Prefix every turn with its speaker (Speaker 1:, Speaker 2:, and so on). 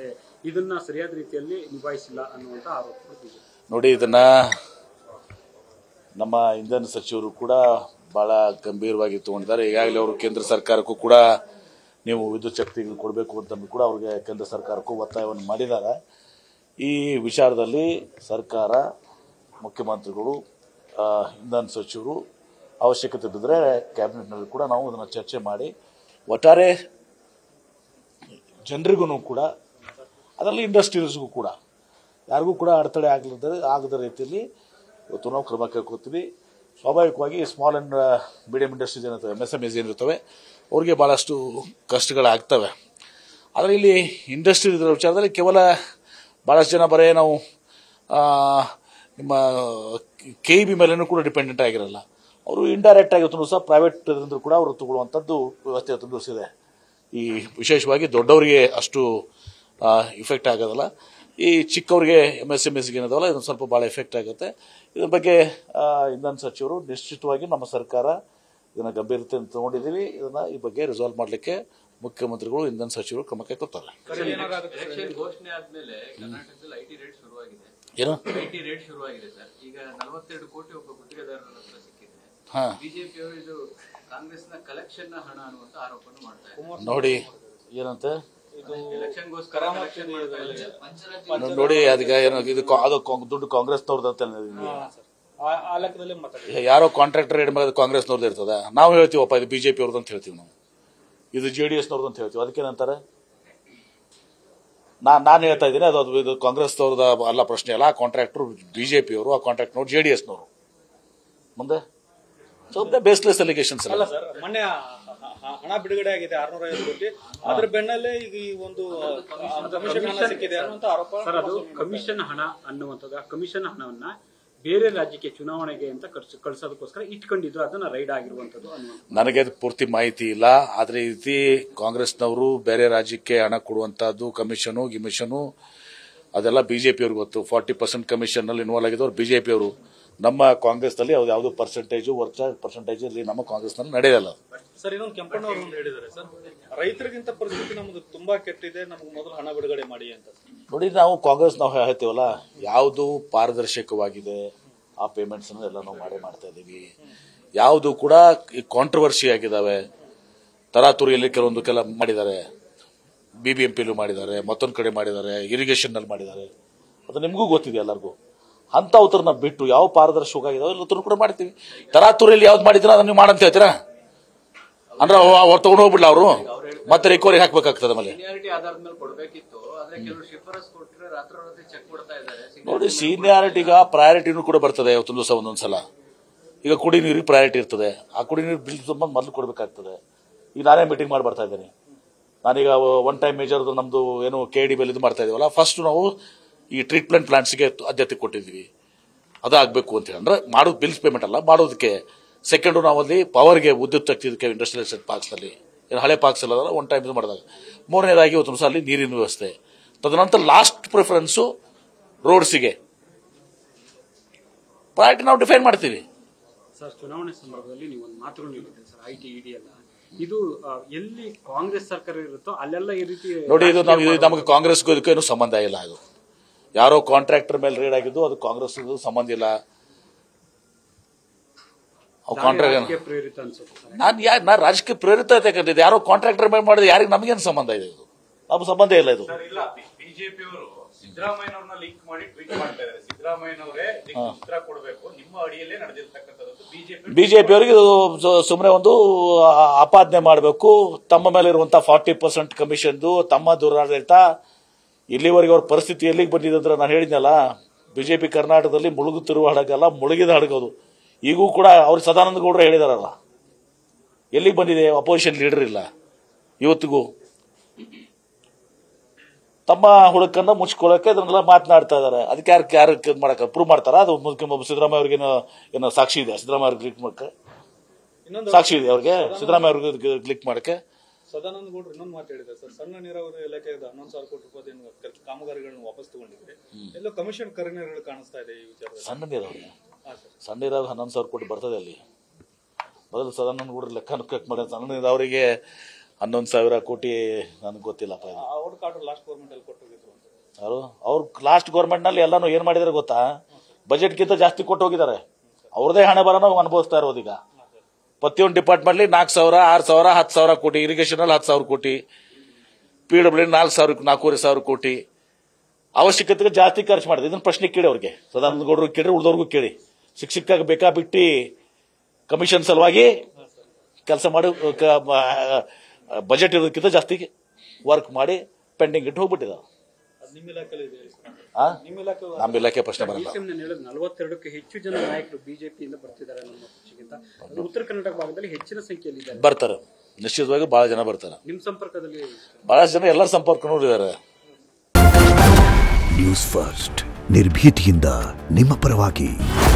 Speaker 1: ಇದೆ ಇದನ್ನ ಸರಿಯಾದ ರೀತಿಯಲ್ಲಿ ನಿಭಾಯಿಸಿಲ್ಲ ಅನ್ನುವಂತ ಆರೋಪಗಳು ಬಿಜೆಪಿ
Speaker 2: ನೋಡಿ ಇದನ್ನ ನಮ್ಮ ಇಂಧನ ಸಚಿವರು ಕೂಡ ಬಹಳ ಗಂಭೀರವಾಗಿ ತಗೊಂಡಿದ್ದಾರೆ ಈಗಾಗಲೇ ಅವರು ಕೇಂದ್ರ ಸರ್ಕಾರಕ್ಕೂ ಕೂಡ ನೀವು ವಿದ್ಯುತ್ ಶಕ್ತಿಗಳು ಕೊಡಬೇಕು ಅಂತ ಕೂಡ ಅವ್ರಿಗೆ ಕೇಂದ್ರ ಸರ್ಕಾರಕ್ಕೂ ಒತ್ತಾಯವನ್ನು ಮಾಡಿದ್ದಾರೆ ಈ ವಿಚಾರದಲ್ಲಿ ಸರ್ಕಾರ ಮುಖ್ಯಮಂತ್ರಿಗಳು ಆ, ಇಂಧನ ಸಚಿವರು ಅವಶ್ಯಕತೆ ಬಿದ್ದರೆ ಕ್ಯಾಬಿನೆಟ್ನಲ್ಲಿ ಕೂಡ ನಾವು ಅದನ್ನು ಚರ್ಚೆ ಮಾಡಿ ಒಟ್ಟಾರೆ ಜನರಿಗೂ ಕೂಡ ಅದರಲ್ಲಿ ಇಂಡಸ್ಟ್ರೀಸ್ಗೂ ಕೂಡ ಯಾರಿಗೂ ಕೂಡ ಅಡೆತಡೆ ಆಗಲಿದ್ದ ಆಗದ ರೀತಿಯಲ್ಲಿ ಇವತ್ತು ನಾವು ಕ್ರಮ ಕೈಗೊಳ್ತೀವಿ ಸ್ವಾಭಾವಿಕವಾಗಿ ಸ್ಮಾಲ್ ಆ್ಯಂಡ್ ಮೀಡಿಯಂ ಇಂಡಸ್ಟ್ರೀಸ್ ಏನಿರ್ತವೆ ಎಮ್ ಎಸ್ ಎಮ್ ಎಸ್ ಏನಿರ್ತವೆ ಅವ್ರಿಗೆ ಭಾಳಷ್ಟು ಕಷ್ಟಗಳಾಗ್ತವೆ ಆದರೆ ಇಲ್ಲಿ ಇಂಡಸ್ಟ್ರಿ ವಿಚಾರದಲ್ಲಿ ಕೇವಲ ಭಾಳಷ್ಟು ಜನ ಬರೇ ನಾವು ಆ, ನಿಮ್ಮ ಕೆ ಬಿ ಮೇಲೇನೂ ಕೂಡ ಡಿಪೆಂಡೆಂಟ್ ಆಗಿರಲ್ಲ ಅವರು ಇಂಡೈರೆಕ್ಟ್ ಆಗಿ ಇವತ್ತು ಸಹ ಪ್ರೈವೇಟ್ ಇದರಿಂದ ಕೂಡ ಅವರು ತಗೊಳ್ಳುವಂಥದ್ದು ವ್ಯವಸ್ಥೆ ಇವತ್ತು ದಿವಸಿದೆ ಈ ವಿಶೇಷವಾಗಿ ದೊಡ್ಡವರಿಗೆ ಅಷ್ಟು ಇಫೆಕ್ಟ್ ಆಗೋದಲ್ಲ ಈ ಚಿಕ್ಕವರಿಗೆ ಎಮ್ ಎಸ್ ಎಮ್ ಎಸ್ಗೆ ಏನದಲ್ಲ ಇದೊಂದು ಸ್ವಲ್ಪ ಭಾಳ ಎಫೆಕ್ಟ್ ಆಗುತ್ತೆ ಇದ್ರ ಬಗ್ಗೆ ಆ, ಇಂಧನ ಸಚಿವರು ನಿಶ್ಚಿತವಾಗಿ ನಮ್ಮ ಸರ್ಕಾರ ಇದನ್ನ ಗಂಭೀರತೆ ತಗೊಂಡಿದ್ದೀವಿ ಇದನ್ನ ಈ ಬಗ್ಗೆ ರಿಸಾಲ್ವ್ ಮಾಡಲಿಕ್ಕೆ ಮುಖ್ಯಮಂತ್ರಿಗಳು ಇಂಧನ ಸಚಿವರು ಕ್ರಮ ಕೈಗೊಳ್ತಾರೆ
Speaker 3: ಎಲೆಕ್ಷನ್ ಘೋಷಣೆ ಆದ್ಮೇಲೆ ಕರ್ನಾಟಕದಲ್ಲಿ ಐಟಿ ರೇಟ್ ಶುರುವಾಗಿದೆ
Speaker 2: ಏನು
Speaker 3: ಐಟಿ ರೇಟ್ ಶುರುವಾಗಿದೆ ಸರ್ ಈಗ ನಲವತ್ತೆರಡು ಕೋಟಿ ಒಬ್ಬ ಗುತ್ತಿಗೆದಾರರ ಹತ್ರ ಸಿಕ್ಕಿದೆ
Speaker 2: ಹಾ
Speaker 3: ಬಿಜೆಪಿ ಅವರು ಇದು ಕಾಂಗ್ರೆಸ್ನ ಕಲೆಕ್ಷನ್ ನ ಹಣ ಅನ್ನುವಂತ ಆರೋಪನ ಮಾಡ್ತಾ ಇದ್ದಾರೆ
Speaker 2: ನೋಡಿ ಏನಂತೆ
Speaker 3: ಎಲೆಕ್ಷನ್ ಗೋಸ್ಕರ ಕಲೆಕ್ಷನ್ ಮಾಡ್ತಾ ಇದ್ದಾರೆ
Speaker 2: ನೋ- ನೋಡಿ ಅದಕ್ಕೆ ಏನು ಇದು ಕಾ- ಅದು ಕಾ- ದುಡ್ಡು ಕಾಂಗ್ರೆಸ್ನವ್ರದ್ದು ಅಂತ
Speaker 4: ಆ- ಆ ಲೆಕ್ಕದಲ್ಲಿ ಮಾತಾಡಿ
Speaker 2: ಯಾರೋ ಕಾಂಟ್ರಾಕ್ಟರ್ ಹಿಡಿದ ಕಾಂಗ್ರೆಸ್ನವ್ರದ್ದು ಇರ್ತದ ನಾವು ಹೇಳ್ತೀವಪ್ಪ ಇದು ಬಿಜೆಪಿ ಅವ್ರದ್ದು ಅಂತ ಹೇಳ್ತೀವಿ ನಾವು ಇದು ಜೆ ಡಿ ಎಸ್ನವ್ರದ್ದು ಅಂತ ಹೇಳ್ತೀವಿ ಅದಕ್ಕೇನಂತಾರೆ ನಾ ನಾನು ಹೇಳ್ತಾ ಇದ್ದೀನಿ ಅದು ಅದು ಇದು ಕಾಂಗ್ರೆಸ್ನವ್ರದ ಅಲ್ಲ ಪ್ರಶ್ನೆ ಅಲ್ಲ ಆ ಕಾಂಟ್ರಾಕ್ಟರ್ ಬಿಜೆಪಿ ಅವರು ಆ ಕಾಂಟ್ರಾಕ್ಟ್ನವ್ರು ಜೆ ಡಿ ಎಸ್ನವರು ಮುಂದೆ ಸುಮ್ಮನೆ ಬೇಸ್ಲೆಸ್ ಅಲಿಗೇಷನ್ಸ್
Speaker 4: ಅಲ್ಲ ಸರ್ ಮೊನ್ನೆ ಹ- ಹ- ಹಣ ಬಿಡುಗಡೆ ಆಗಿದೆ ಆರ್ನೂರ ಐವತ್ತು ಕೋಟಿ ಅದ್ರ ಬೆನ್ನಲ್ಲೇ ಈಗ ಈ ಒಂದು ಕಮಿಷನ್ ಹಣ ಸಿಕ್ಕಿದೆ ಅನ್ನುವಂತ ಆರೋಪ
Speaker 1: ಸರ್ ಅದು ಕಮಿಷನ್ ಹಣ ಅನ್ನುವಂಥದ್ದು ಆ ಕಮಿಷನ್ ಹಣವನ್ನ ಬೇರೆ ರಾಜ್ಯಕ್ಕೆ ಚುನಾವಣೆಗೆ ಅಂತ ಕಳ್ಸ ಕಳ್ಸೋದಕ್ಕೋಸ್ಕರ ಇಟ್ಕೊಂಡಿದ್ರು ಅದನ್ನ ರೈಡ್ ಆಗಿರುವಂತದ್ದು ಅನ್ನುವಂಥದ್ದು
Speaker 2: ನನಗೆ ಅದು ಪೂರ್ತಿ ಮಾಹಿತಿ ಇಲ್ಲ ಆದ್ರೆ ಈ ರೀತಿ ಕಾಂಗ್ರೆಸ್ನವರು ಬೇರೆ ರಾಜ್ಯಕ್ಕೆ ಹಣ ಕೊಡುವಂತಹದ್ದು ಕಮಿಷನು ಗಿಮಿಷನು ಅದೆಲ್ಲ ಬಿಜೆಪಿ ಅವ್ರಿಗೆ ಗೊತ್ತು ಫಾರ್ಟಿ ಪರ್ಸೆಂಟ್ ಕಮಿಷನ್ ನಲ್ಲಿ ಇನ್ವಾಲ್ವ್ ಆಗಿದ್ದವ್ರು ಬಿಜೆಪಿ ಅವರು ನಮ್ಮ ಕಾಂಗ್ರೆಸ್ ನಲ್ಲಿ ಅವ್ರು ಯಾವುದು ಪರ್ಸೆಂಟೇಜು ವರ್ಷ ಪರ್ಸೆಂಟೇಜ್ ಇಲ್ಲಿ ನಮ್ಮ ಕಾಂಗ್ರೆಸ್ ನಲ್ಲಿ ನಡೆಯಲ್ಲ
Speaker 4: ಸರ್ ಇನ್ನೊಂದು ಕೆಂಪಣ್ಣ ಅವರು ಒಂದು ಹೇಳಿದ್ದಾರೆ ಸರ್ ರೈತರಿಗಿಂತ ಪರಿಸ್ಥಿತಿ ನಮ್ದು ತುಂಬಾ ಕೆಟ್ಟಿದೆ ನಮ್ಗೆ ಮೊದಲು ಹಣ ಬಿಡುಗಡೆ ಮಾಡಿ ಅಂತ
Speaker 2: ನೋಡಿ ನಾವು ಕಾಂಗ್ರೆಸ್ ನಾವು ಹೇಳ್ತೀವಲ್ಲ ಯಾವುದು ಪಾರದರ್ಶಕವಾಗಿದೆ ಆ ಪೇಮೆಂಟ್ಸ್ ಎಲ್ಲ ನಾವು ಮಾಡೇ ಮಾಡ್ತಾ ಇದ್ದೀವಿ ಯಾವುದು ಕೂಡ ಕಾಂಟ್ರವರ್ಸಿ ಆಗಿದ್ದಾವೆ ತರಾತುರಿಯಲ್ಲಿ ಕೆಲವೊಂದು ಕೆಲ ಮಾಡಿದ್ದಾರೆ ಬಿ ಬಿ ಎಂ ಪಿಲು ಮಾಡಿದ್ದಾರೆ ಮತ್ತೊಂದು ಕಡೆ ಮಾಡಿದ್ದಾರೆ ಇರಿಗೇಷನ್ ನಲ್ಲಿ ಮಾಡಿದ್ದಾರೆ ಅದು ನಿಮಗೂ ಗೊತ್ತಿದೆ ಎಲ್ಲರಿಗೂ ಅಂತ ಉತ್ತರನ ಬಿಟ್ಟು ಯಾವ ಪಾರದರ್ಶಕ ಆಗಿದಾವೆ ಎಲ್ಲ ಕೂಡ ಮಾಡ್ತೀವಿ ತರಾತುರಿಯಲ್ಲಿ ಯಾವ್ದು ಮಾಡಿದ್ರೆ ಅದನ್ನ ನೀವು ಮಾಡಂತ ಹೇಳ್ತೀರಾ ಅಂದ್ರೆ ಅವ್ರು ತಗೊಂಡು ಹೋಗ್ಬಿಡ್ಲ ಅವರು ಮತ್ತೆ ರಿಕವರಿ ಹಾಕ್ಬೇಕಾಗ್ತದೆ ಆಮೇಲೆ
Speaker 3: ಸೀನಿಯಾರಿಟಿ ಆಧಾರದ ಮೇಲೆ ಕೊಡ್ಬೇಕಿತ್ತು ಆದ್ರೆ ಕೆಲವರು ಶಿಫಾರಸ್ ಕೊಟ್ರೆ ರಾತ್ರಿ ರಾತ್ರಿ ಚೆಕ್ ಕೊಡ್ತಾ ಇದ್ದಾರೆ
Speaker 2: ನೋಡಿ ಸೀನಿಯಾರಿಟಿಗ ಪ್ರಯಾರಿಟಿನೂ ಕೂಡ ಬರ್ತದೆ ಅವತ್ತೊಂದು ದಿವಸ ಒಂದೊಂದ್ಸಲ ಈಗ ಕುಡಿ ನೀರಿಗೆ ಪ್ರಯಾರಿಟಿ ಇರ್ತದೆ ಆ ಕುಡಿ ನೀರು ಬಿಲ್ ಸಂಬಂಧ ಮೊದಲು ಕೊಡಬೇಕಾಗ್ತದೆ ಈಗ ನಾನೇ ಮೀಟಿಂಗ್ ಮಾಡಿ ಬರ್ತಾ ಇದ್ದೀನಿ ನಾನೀಗ ಒನ್ ಟೈಮ್ ಮೇಜರ್ದು ನಮ್ದು ಏನು ಕೆ ಡಿ ಬೆಲ್ ಇದು ಮಾಡ್ತಾ ಇದೀವಲ್ಲ ಫಸ್ಟ್ ನಾವು ಈ ಟ್ರೀಟ್ಮೆಂಟ್ ಪ್ಲಾಂಟ್ಸ್ಗೆ ಆದ್ಯತೆ ಕೊಟ್ಟಿದ್ವಿ ಅದಾಗಬೇಕು ಅಂತ ಹೇಳಿ ಅಂದ್ರೆ ಮಾಡೋದು ಬಿಲ್ಸ್ ಪೇಮೆಂಟ್ ಅಲ್ಲ ಮಾಡೋದಕ್ಕೆ ಸೆಕೆಂಡು ನಾವಲ್ಲಿ ಪವರ್ಗೆ ವಿದ್ಯುತ್ ಶಕ್ತಿ ಇದಕ್ಕೆ ಇಂಡಸ್ಟ್ರಿಯಲ್ ಎಸ್ಟೇಟ್ ಪಾರ್ಕ್ಸ್ನಲ್ಲಿ ಏನು ಹಳೆ ಪಾರ್ಕ್ಸ್ ಎಲ್ಲ ಒನ್ ಟೈಮ್ ಇದು ಮಾಡಿದಾಗ ಮೂರನೇದಾಗಿ ಇವತ್ತು ಸಹ ಅಲ್ಲಿ ನೀರಿನ ವ್ಯವಸ್ಥೆ ತದನಂತರ ಲಾಸ್ಟ್ ಪ್ರಿಫರೆನ್ಸು ರೋಡ್ಸಿಗೆ ಪ್ರಯಾರಿಟಿ ನಾವು ಡಿಫೈನ್ ಮಾಡ್ತೀವಿ
Speaker 1: ಸರ್ ಚುನಾವಣೆ ಸಂದರ್ಭದಲ್ಲಿ ನೀವು ಒಂದು ಮಾತುಗಳು ಹೇಳಿದ್ರಿ ಸರ್ ಐ ಟಿ ಇಡಿ ಎಲ್ಲ ಇದು ಆ, ಎಲ್ಲಿ ಕಾಂಗ್ರೆಸ್ ಸರ್ಕಾರ ಇರುತ್ತೋ ಅಲ್ಲೆಲ್ಲ ಈ ರೀತಿ
Speaker 2: ನೋಡಿ ಇದು ನಾವು ಇದು ನಮಗೆ ಕಾಂಗ್ರೆಸ್ಗೂ ಇದಕ್ಕೂ ಏನು ಸಂಬಂಧ ಇಲ್ಲ ಅದು ಯಾರೋ ಕಾಂಟ್ರಾಕ್ಟರ್ ಮೇಲೆ ರೇಡ್ ಆಗಿದ್ದು ಅದು ಕಾಂಗ್ರೆಸ್ ಸಂಬಂಧ ಇಲ್ಲ ಅವು ಕಾಂಟ್ರಾಕ್ಟ್
Speaker 1: ರಾಜಕೀಯ ಪ್ರೇರಿತ ಅನ್ಸುತ್ತೆ ಸರ್
Speaker 2: ನಾನು ಯಾ ನಾನು ರಾಜಕೀಯ ಪ್ರೇರಿತ ಯಾಕಂದ್ರೆ ಯಾರೋ ಕಾಂಟ್ರಾಕ್ಟರ್ ಮೇಲೆ ಮಾಡಿದ್ರೆ ಯಾರಿಗೆ ನಮಗೇನು ಸಂಬಂಧ ಇದೆ ಇದು ನಮ್ಮ ಸಂಬಂಧ ಇಲ್ಲ ಇದು
Speaker 5: ಇಲ್ಲ ಬಿಜೆಪಿ ಅವರು ಸಿದ್ದರಾಮಯ್ಯನವ್ರನ್ನ ಲಿಂಕ್ ಮಾಡಿ ಟ್ವೀಟ್ ಮಾಡ್ತಾ ಇದ್ದಾರೆ ಸಿದ್ದರಾಮಯ್ಯನವರೇ ಇದಕ್ಕೆ ಉತ್ತರ ಕೊಡಬೇಕು ನಿಮ್ಮ ಅಡಿಯಲ್ಲೇ ನಡೆದಿರ್ತಕ್ಕಂಥದ್ದು ಬಿಜೆಪಿ
Speaker 2: ಬಿಜೆಪಿ ಅವರಿಗೆ ಇದು ಸುಮ್ಮನೆ ಒಂದು ಆ- ಆಪಾದನೆ ಮಾಡಬೇಕು ತಮ್ಮ ಮೇಲೆ ಇರುವಂತಹ ಫಾರ್ಟಿ ಪರ್ಸೆಂಟ್ ಕಮಿಷನ್ದು ತಮ್ಮ ದುರಾಡಳಿತ ಇಲ್ಲಿವರೆಗೆ ಅವ್ರ ಪರಿಸ್ಥಿತಿ ಎಲ್ಲಿಗೆ ಬಂದಿದೆ ಅಂದ್ರೆ ನಾನು ಹೇಳಿದ್ನಲ್ಲ ಬಿಜೆಪಿ ಕರ್ನಾಟಕದಲ್ಲಿ ಮುಳುಗುತ್ತಿರುವ ಹಡಗಲ್ಲ ಮುಳುಗಿದ ಹಡಗೋದು ಈಗೂ ಕೂಡ ಅವ್ರು ಸದಾನಂದ ಗೌಡರು ಹೇಳಿದಾರಲ್ಲ ಎಲ್ಲಿಗೆ ಬಂದಿದೆ ಅಪೋಸಿಷನ್ ಲೀಡರ್ ಇಲ್ಲ ಇವತ್ತಿಗೂ ತಮ್ಮ ಹುಡುಕನ್ನ ಮುಚ್ಕೊಳ್ಳೋಕೆ ಅದನ್ನೆಲ್ಲ ಮಾತನಾಡ್ತಾ ಇದ್ದಾರೆ ಅದಕ್ಕೆ ಯಾರು ಯಾರು ಇದು ಮಾಡಕ್ಕೆ ಪ್ರೂವ್ ಮಾಡ್ತಾರ ಅದು ಮುಖ್ಯ- ಸಿದ್ದರಾಮಯ್ಯ ಅವ್ರಿಗೆ ಏನೋ ಏನೋ ಸಾಕ್ಷಿ ಇದೆ ಸಿದ್ದರಾಮಯ್ಯ ಅವ್ರಿಗೆ ಕ್ಲಿಕ್ ಮಾಡಕ್ಕೆ
Speaker 4: ಇನ್ನೊಂದು
Speaker 2: ಸಾಕ್ಷಿ ಇದೆ ಅವ್ರಿಗೆ ಸಿದ್ದರಾಮಯ್ಯ ಅವ್ರಿಗೆ ಕ್ಲಿಕ್ ಮಾಡಕ್ಕೆ
Speaker 4: ಸದಾನಂದ ಗೌಡ್ರು ಇನ್ನೊಂದು ಮಾತು ಹೇಳಿದ್ದಾರೆ ಸರ್ ಸಣ್ಣ ನೀರಾವರಿ ಇಲಾಖೆಯಿಂದ ಹನ್ನೊಂದು ಸಾವಿರ ಕೋಟಿ ರೂಪಾಯಿ ಕಾಮಗಾರಿಗಳನ್ನು ವಾಪಸ್ ತಗೊಂಡಿದ್ರೆ ಎಲ್ಲೋ ಕಮಿಷನ್ ಕರಿನೆರಳು ಕಾಣಿಸ್ತಾ ಇದೆ ಈ ವಿಚಾರದಲ್ಲಿ
Speaker 2: ಸಣ್ಣ ನೀರಾವರಿ
Speaker 4: ಹಾ ಸರ್
Speaker 2: ಸಣ್ಣ ನೀರಾವರಿ ಹನ್ನೊಂದು ಸಾವಿರ ಕೋಟಿ ಬರ್ತದೆ ಅಲ್ಲಿ ಮೊದಲು ಸದಾನಂದ ಗೌಡ್ರ ಲೆಕ್ಕ ಕಟ್ ಮಾಡಿ ಸಣ್ಣ ನೀರಾವರಿಗೆ ಹನ್ನೊಂದು ಸಾವಿರ ಕೋಟಿ ನನಗೆ ಗೊತ್ತಿಲ್ಲಪ್ಪ ಇದು
Speaker 4: ಆ ಔಟ್ ಕಾರ್ಡ್ ಲಾಸ್ಟ್ ಗೌರ್ಮೆಂಟ್ ಅಲ್ಲಿ ಕೊಟ್ಟಿದ್ದಾರೆ
Speaker 2: ಅವರು ಅವ್ರು ಲಾಸ್ಟ್ ಗೌರ್ಮೆಂಟ್ನಲ್ಲಿ ಎಲ್ಲಾನು ಏನು ಮಾಡಿದಾರೆ ಗೊತ್ತಾ ಬಜೆಟ್ಗಿಂತ ಜಾಸ್ತಿ ಕೊಟ್ಟು ಹೋಗಿದ್ದಾರೆ ಅವ್ರದೇ ಹಣೆ ಬರೋನ ಅನುಭವಿಸ್ತಾ ಇರೋದೀಗ ಪ್ರತಿಯೊಂದು ಡಿಪಾರ್ಟ್ಮೆಂಟ್ಲಿ ನಾಲ್ಕು ಸಾವಿರ ಆರು ಸಾವಿರ ಹತ್ತು ಸಾವಿರ ಕೋಟಿ ಇರಿಗೇಷನಲ್ಲಿ ಹತ್ತು ಸಾವಿರ ಕೋಟಿ ಪಿ ಡಬ್ಲ್ಯೂ ನಾಲ್ಕು ಸಾವಿರ ನಾಲ್ಕೂವರೆ ಸಾವಿರ ಕೋಟಿ ಅವಶ್ಯಕತೆಗೆ ಜಾಸ್ತಿ ಖರ್ಚು ಮಾಡಿದೆ ಇದನ್ನ ಪ್ರಶ್ನೆ ಕೇಳಿ ಅವ್ರಿಗೆ ಸದಾನಂದ ಗೌಡರು ಕೇಳಿ ಉಳಿದವ್ರಿಗೂ ಕೇಳಿ ಶಿಕ್ಷಕ ಬೇಕಾ ಬಿಟ್ಟು ಕಮಿಷನ್ ಸಲುವಾಗಿ ಕೆಲಸ ಮಾಡಿ ಬಜೆಟ್ ಇರೋದಕ್ಕಿಂತ ಜಾಸ್ತಿ ವರ್ಕ್ ಮಾಡಿ ಪೆಂಡಿಂಗ್ ಇಟ್ಟು ಹೋಗ್ಬಿಟ್ಟಿದ್ದಾರೆ
Speaker 4: ಅದು ನಿಮ್ಮ ಇಲಾಖೆಯಲ್ಲಿ ಇದೆ
Speaker 2: ಆ?
Speaker 4: ನಿಮ್ಮ ಇಲಾಖೆ
Speaker 2: ನಮ್ಮ ಇಲಾಖೆ ಪ್ರಶ್ನೆ ಬರಲ್ಲ
Speaker 1: ಡಿಸಿಎಂ ನಾನು ಹೇಳೋದು ನಲವತ್ತೆರಡಕ್ಕೆ ಹೆಚ್ಚು ಜನ ನಾಯಕರು ಬಿಜೆಪಿಯಿಂದ ಬರ್ತಿದ್ದಾರೆ ನಮ್ಮ ಪಕ್ಷಕ್ಕಿಂತ ಅದು ಉತ್ತರ ಕರ್ನಾಟಕ ಭಾಗದಲ್ಲಿ ಹೆಚ್ಚಿನ ಸಂಖ್ಯೆಯಲ್ಲಿ ಇದ್ದಾರೆ
Speaker 2: ಬರ್ತಾರೆ ನಿಶ್ಚಿತವಾಗಿ ಬಹಳ ಜನ ಬರ್ತಾರೆ
Speaker 1: ನಿಮ್ ಸಂಪರ್ಕದಲ್ಲಿ
Speaker 2: ಬಹಳಷ್ಟು ಜನ ಎಲ್ಲರ ಸಂಪರ್ಕ ಇದ್ದಾರೆ
Speaker 6: ನ್ಯೂಸ್ ಫಸ್ಟ್ ನಿರ್ಭೀತಿಯಿಂದ ನಿಮ್ಮ ಪರವಾಗಿ